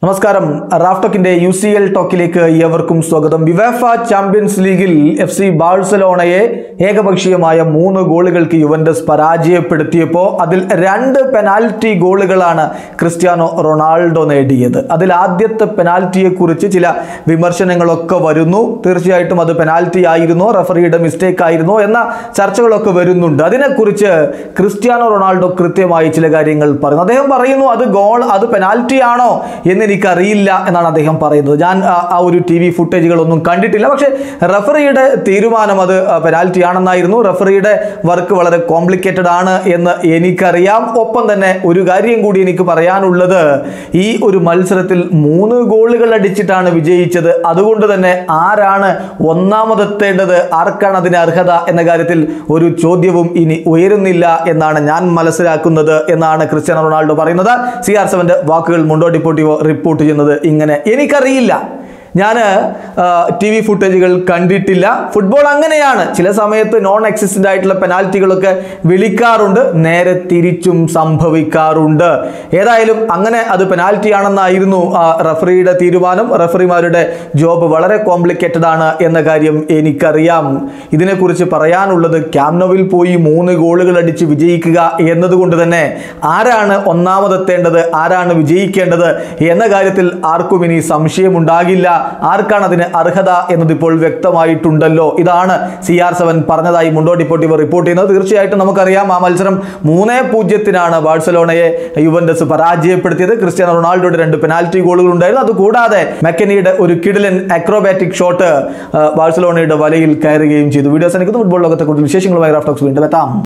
നമസ്കാരം റാഫ്ടോക്കിന്റെ U C L ടോക്കിലേക്ക് ഏവർക്കും സ്വാഗതം വിവേഫ ചാമ്പ്യൻസ് ലീഗിൽ എഫ് സി ബാഴ്സലോണയെ ഏകപക്ഷീയമായ മൂന്ന് ഗോളുകൾക്ക് യുവന്റസ് പരാജയപ്പെടുത്തിയപ്പോൾ അതിൽ രണ്ട് പെനാൽറ്റി ഗോളുകളാണ് ക്രിസ്ത്യാനോ റൊണാൾഡോ നേടിയത് അതിൽ ആദ്യത്തെ പെനാൽറ്റിയെ കുറിച്ച് ചില വിമർശനങ്ങളൊക്കെ വരുന്നു തീർച്ചയായിട്ടും അത് പെനാൽറ്റി ആയിരുന്നോ റഫറിയുടെ മിസ്റ്റേക്ക് ആയിരുന്നോ എന്ന ചർച്ചകളൊക്കെ വരുന്നുണ്ട് അതിനെക്കുറിച്ച് ക്രിസ്ത്യാനോ റൊണാൾഡോ കൃത്യമായി ചില കാര്യങ്ങൾ പറയുന്നു അദ്ദേഹം പറയുന്നു അത് ഗോൾ അത് പെനാൽറ്റി ആണോ എന്ന് എനിക്കറിയില്ല എന്നാണ് അദ്ദേഹം പറയുന്നത് ഞാൻ ആ, ആ ഒരു ടി വി ഫുട്ടേജുകളൊന്നും കണ്ടിട്ടില്ല പക്ഷേ റഫറിയുടെ തീരുമാനം അത് പെനാൽറ്റി ആണെന്നായിരുന്നു റഫറിയുടെ വർക്ക് വളരെ കോംപ്ലിക്കേറ്റഡ് ആണ് എന്ന് എനിക്കറിയാം ഒപ്പം തന്നെ ഒരു കാര്യം കൂടി എനിക്ക് പറയാനുള്ളത് ഈ ഒരു മത്സരത്തിൽ മൂന്ന് ഗോളുകൾ അടിച്ചിട്ടാണ് വിജയിച്ചത് അതുകൊണ്ട് തന്നെ ആരാണ് ഒന്നാമതെത്തേണ്ടത് ആർക്കാണ് അതിന് അർഹത എന്ന കാര്യത്തിൽ ഒരു ചോദ്യവും ഇനി ഉയരുന്നില്ല എന്നാണ് ഞാൻ മനസ്സിലാക്കുന്നത് എന്നാണ് ക്രിസ്ത്യാനോ റൊണാൾഡോ പറയുന്നത് സി ആർ സെവന്റെ വാക്കുകൾ മുണ്ടോ ഡിപ്പോർട്ടിവോ റിപ്പോർട്ട് ചെയ്യുന്നത് ഇങ്ങനെ എനിക്കറിയില്ല ഞാൻ ടി വി ഫുട്ടേജുകൾ കണ്ടിട്ടില്ല ഫുട്ബോൾ അങ്ങനെയാണ് ചില സമയത്ത് നോൺ എക്സിസ്റ്റൻ്റ് ആയിട്ടുള്ള പെനാൽറ്റികളൊക്കെ വിളിക്കാറുണ്ട് നേരെ തിരിച്ചും സംഭവിക്കാറുണ്ട് ഏതായാലും അങ്ങനെ അത് പെനാൽറ്റി ആണെന്നായിരുന്നു ആ, റഫറിയുടെ തീരുമാനം റഫറിമാരുടെ ജോബ് വളരെ കോംപ്ലിക്കേറ്റഡ് ആണ് എന്ന കാര്യം എനിക്കറിയാം ഇതിനെക്കുറിച്ച് പറയാനുള്ളത് ക്യാമ്നോവിൽ പോയി മൂന്ന് ഗോളുകൾ അടിച്ച് വിജയിക്കുക എന്നതുകൊണ്ട് തന്നെ ആരാണ് ഒന്നാമതെത്തേണ്ടത് ആരാണ് വിജയിക്കേണ്ടത് എന്ന കാര്യത്തിൽ ആർക്കും ഇനി സംശയമുണ്ടാകില്ല ആർക്കാണ് അതിന് അർഹത എന്നതിപ്പോൾ വ്യക്തമായിട്ടുണ്ടല്ലോ ഇതാണ് സി ആർ സെവൻ പറഞ്ഞതായി മുണ്ടോ ഡിപ്പോർട്ടീവ് റിപ്പോർട്ട് ചെയ്യുന്നത് തീർച്ചയായിട്ടും നമുക്കറിയാം ആ മത്സരം മൂന്നേ പൂജ്യത്തിനാണ് ബാഴ്സലോണയെ യുവന്റസ് പരാജയപ്പെടുത്തിയത് ക്രിസ്ത്യാനോ റൊണാൾഡോയുടെ രണ്ട് പെനാൽറ്റി ഗോളുകൾ ഉണ്ടായിരുന്നു അതുകൂടാതെ മെക്കനിയുടെ ഒരു കിഡിലൻ അക്രോബാറ്റിക് ഷോട്ട് ബാഴ്സലോണയുടെ വലയിൽ കയറുകയും ചെയ്തു വീഡിയോസ് എനിക്ക് ഫുട്ബോൾ ലോകത്തെ കൂടുതൽ വിശേഷങ്ങളുമായി റാഫ്റ്റോക്സ് വീണ്ടും എത്താം